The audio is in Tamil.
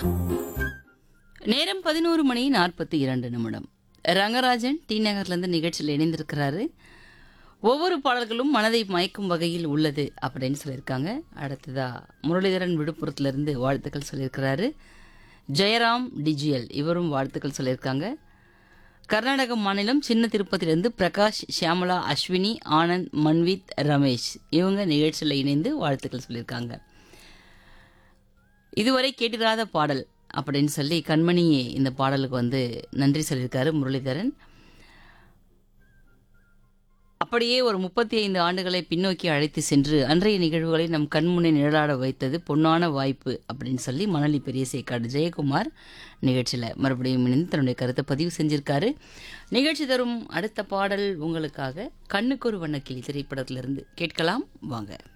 நேரம் பதினோரு மணி நாற்பத்தி இரண்டு நிமிடம் ரங்கராஜன் டி நகர்லேருந்து நிகழ்ச்சியில் இணைந்திருக்கிறாரு ஒவ்வொரு பாடல்களும் மனதை மயக்கும் வகையில் உள்ளது அப்படின்னு சொல்லியிருக்காங்க அடுத்ததா முரளிதரன் விழுப்புரத்துலேருந்து வாழ்த்துக்கள் சொல்லியிருக்கிறாரு ஜெயராம் டிஜிஎல் இவரும் வாழ்த்துக்கள் சொல்லியிருக்காங்க கர்நாடக மாநிலம் சின்ன திருப்பதியிலிருந்து பிரகாஷ் ஷியாமலா அஸ்வினி ஆனந்த் மன்வித் ரமேஷ் இவங்க நிகழ்ச்சியில் இணைந்து வாழ்த்துக்கள் சொல்லியிருக்காங்க இதுவரை கேட்டிராத பாடல் அப்படின்னு சொல்லி கண்மணி இந்த பாடலுக்கு வந்து நன்றி சொல்லியிருக்காரு முரளிதரன் அப்படியே ஒரு முப்பத்தி ஐந்து ஆண்டுகளை பின்னோக்கி அழைத்து சென்று அன்றைய நிகழ்வுகளை நம் கண்முன்னே நிழலாட வைத்தது பொன்னான வாய்ப்பு அப்படின்னு சொல்லி மணலி பெரிய சேக்காடு ஜெயக்குமார் நிகழ்ச்சியில் மறுபடியும் இணைந்து தன்னுடைய கருத்தை பதிவு செஞ்சிருக்காரு நிகழ்ச்சி தரும் அடுத்த பாடல் உங்களுக்காக கண்ணுக்கு ஒரு வண்ணக்கிளி திரைப்படத்திலிருந்து கேட்கலாம் வாங்க